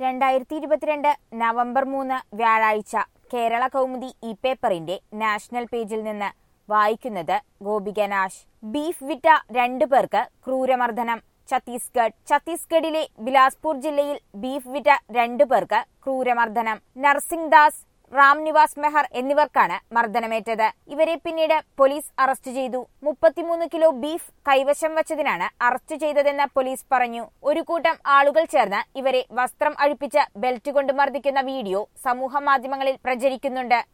രണ്ടായിരത്തി ഇരുപത്തിരണ്ട് നവംബർ മൂന്ന് വ്യാഴാഴ്ച കേരള കൗമുദി ഇ പേപ്പറിന്റെ നാഷണൽ പേജിൽ നിന്ന് വായിക്കുന്നത് ഗോപിക നാഷ് ബീഫ് വിറ്റ രണ്ടു പേർക്ക് ക്രൂരമർദ്ദനം ഛത്തീസ്ഗഡ് ഛത്തീസ്ഗഡിലെ ബിലാസ്പൂർ ജില്ലയിൽ ബീഫ് വിറ്റ രണ്ടു പേർക്ക് ക്രൂരമർദ്ദനം നർസിംഗ് ദാസ് റാം നിവാസ് മെഹർ എന്നിവർക്കാണ് മർദ്ദനമേറ്റത് ഇവരെ പിന്നീട് പോലീസ് അറസ്റ്റ് ചെയ്തു മുപ്പത്തിമൂന്ന് കിലോ ബീഫ് കൈവശം വച്ചതിനാണ് അറസ്റ്റ് ചെയ്തതെന്ന് പോലീസ് പറഞ്ഞു ഒരു കൂട്ടം ആളുകൾ ചേർന്ന് ഇവരെ വസ്ത്രം അഴിപ്പിച്ച് ബെൽറ്റ് കൊണ്ട് മർദ്ദിക്കുന്ന വീഡിയോ സമൂഹ മാധ്യമങ്ങളിൽ പ്രചരിക്കുന്നുണ്ട്